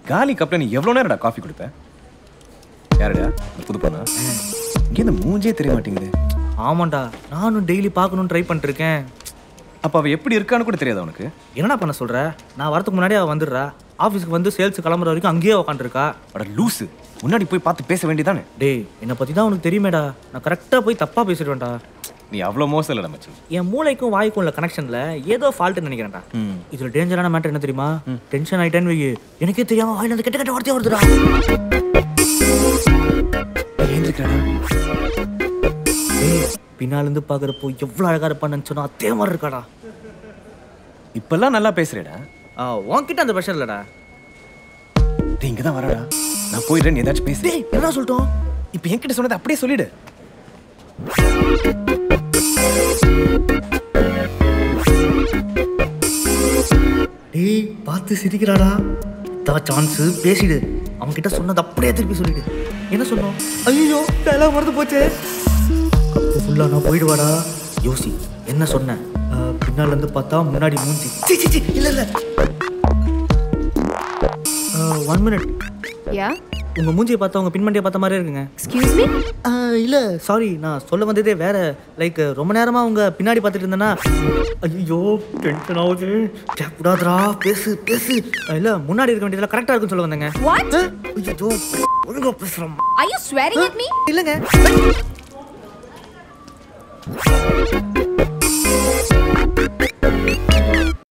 காலி கப்ல நீ எவ்வளவு நேரம்டா காஃபி கொடுப்ப யாருடா இந்த புது பொண்ணா இங்கே இந்த மூஞ்சே தெரிய மாட்டேங்குது ஆமாண்டா நானும் டெய்லி பார்க்கணும்னு ட்ரை பண்ணிட்டு இருக்கேன் அப்ப அவ எப்படி இருக்கான்னு கூட தெரியாது உனக்கு என்னடா பண்ண சொல்ற நான் வரதுக்கு முன்னாடி அவ வந்துடுறா ஆஃபீஸ்க்கு வந்து சேல்ஸ் கிளம்புற வரைக்கும் அங்கேயே உட்காந்துருக்கா அட லூசு முன்னாடி போய் பார்த்து பேச வேண்டியதானே டேய் என்னை பற்றி தான் உனக்கு தெரியுமேடா நான் கரெக்டாக போய் தப்பாக பேசிடுவேன்டா நீ அவ்வளோ மோசம் இல்லைடா மச்சி என் மூளைக்கும் வாய்க்கும் உள்ள கனெக்ஷன்ல ஏதோ ஃபால்ட்னு நினைக்கிறேன்டா ம். இதுல டேஞ்சரான மேட்டர் என்ன தெரியுமா டென்ஷன் ஆயிட்டேன்னு வை எனக்கே தெரியாம வாயில அந்த கெட்ட கெட்ட வார்த்தையா வருதுடா ஏந்திருக்கடா டேய் பின்னால இருந்து பாக்குறப்போ எவ்வளவு அழகா இருப்பான்னு சொன்னா அதே மாதிரி இருக்காடா இப்பெல்லாம் நல்லா பேசுறேடா ஆ, உன்கிட்ட அந்த ப்ரெஷர் இல்லடா நீ இங்க தான் வரடா நான் போயிடுறேன் நீ ஏதாச்சும் பேசு டேய் என்ன சொல்லிட்டோம் இப்போ என்கிட்ட சொன்னதை அப்படியே சொல்லிடு டேய் பார்த்து சிரிக்கிறாடா தான் சான்ஸ் பேசிடு அவன் கிட்ட சொன்னது அப்படியே திருப்பி சொல்லிடு என்ன சொன்னோம் ஐயோ டயலாக் மறந்து போச்சே கப்பு ஃபுல்லா நான் போயிடுவாடா யோசி என்ன சொன்னேன் அஹ், பின்னால இருந்து பார்த்தா முன்னாடி மூஞ்சி சி சி சி இல்ல இல்ல ஒன் மினிட் யா உங்க மூஞ்சியை பார்த்தா உங்க பின்மண்டியை பார்த்த மாதிரியே இருக்குங்க எக்ஸ்கியூஸ் மீ அஹ், இல்ல சாரி நான் சொல்ல வந்ததே வேற லைக் ரொம்ப நேரமா உங்க பின்னாடி பார்த்துட்டு இருந்தேன்னா ஐயோ டென்ஷன் ஆகுது விடாதரா பேசு பேசு அஹ், இல்ல முன்னாடி இருக்க வேண்டியதுல கரெக்டா இருக்குன்னு சொல்ல வந்தேங்க வாட் ஐயோ ஒழுங்கா பேசுறோம் are you swearing at me இல்லைங்க